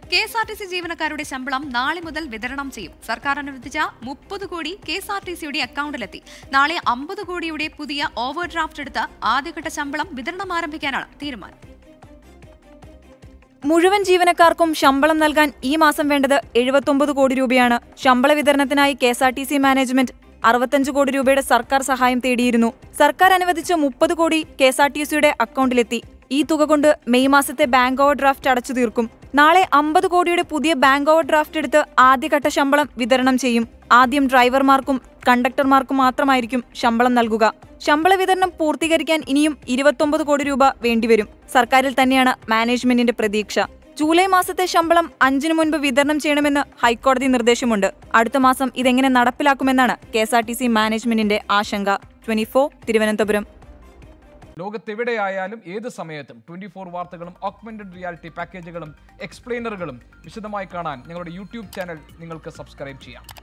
K S R T C ജീവനക്കാരുടെ ശമ്പളം നാളെ മുതൽ വിതരണം ചെയ്യും സർക്കാർ അനുവദിച്ച മുപ്പത് കോടി കെ എസ് ആർ ടി സിയുടെ അക്കൗണ്ടിലെത്തി നാളെ അമ്പത് കോടിയുടെ പുതിയ ഓവർ ഡ്രാഫ്റ്റ് എടുത്ത് ആദ്യഘട്ട ശമ്പളം വിതരണം ആരംഭിക്കാനാണ് തീരുമാനം മുഴുവൻ ജീവനക്കാർക്കും ശമ്പളം നൽകാൻ ഈ മാസം വേണ്ടത് എഴുപത്തൊമ്പത് കോടി രൂപയാണ് ശമ്പള വിതരണത്തിനായി K S R T C management അറുപത്തഞ്ച് കോടി രൂപയുടെ സർക്കാർ സഹായം തേടിയിരുന്നു സർക്കാർ അനുവദിച്ച മുപ്പത് കോടി കെ എസ് ആർ ടി സിയുടെ അക്കൗണ്ടിലെത്തി ഈ തുക കൊണ്ട് മെയ് മാസത്തെ ബാങ്ക് ഓവർ ഡ്രാഫ്റ്റ് അടച്ചു തീർക്കും നാളെ അമ്പത് കോടിയുടെ പുതിയ ബാങ്ക് ഓവർ ഡ്രാഫ്റ്റ് എടുത്ത് ആദ്യഘട്ട ശമ്പളം വിതരണം ചെയ്യും ആദ്യം ഡ്രൈവർമാർക്കും കണ്ടക്ടർമാർക്കും മാത്രമായിരിക്കും ശമ്പളം നൽകുക ശമ്പള വിതരണം പൂർത്തീകരിക്കാൻ ഇനിയും ഇരുപത്തൊമ്പത് കോടി രൂപ വേണ്ടിവരും സർക്കാരിൽ തന്നെയാണ് മാനേജ്മെന്റിന്റെ പ്രതീക്ഷ ജൂലൈ മാസത്തെ ശമ്പളം അഞ്ചിനു മുൻപ് വിതരണം ചെയ്യണമെന്ന് ഹൈക്കോടതി നിർദ്ദേശമുണ്ട് അടുത്ത മാസം ഇതെങ്ങനെ നടപ്പിലാക്കുമെന്നാണ് K S R T C മാനേജ്മെന്റിന്റെ ആശങ്ക ട്വന്റി തിരുവനന്തപുരം ലോകത്തെവിടെയായാലും ഏത് സമയത്തും ട്വന്റി ഫോർ വാർത്തകളും ഓഗ്മെന്റഡ് റിയാലിറ്റി പാക്കേജുകളും എക്സ്പ്ലെയിനറുകളും വിശദമായി കാണാൻ ഞങ്ങളുടെ യൂട്യൂബ് ചാനൽ നിങ്ങൾക്ക് സബ്സ്ക്രൈബ് ചെയ്യാം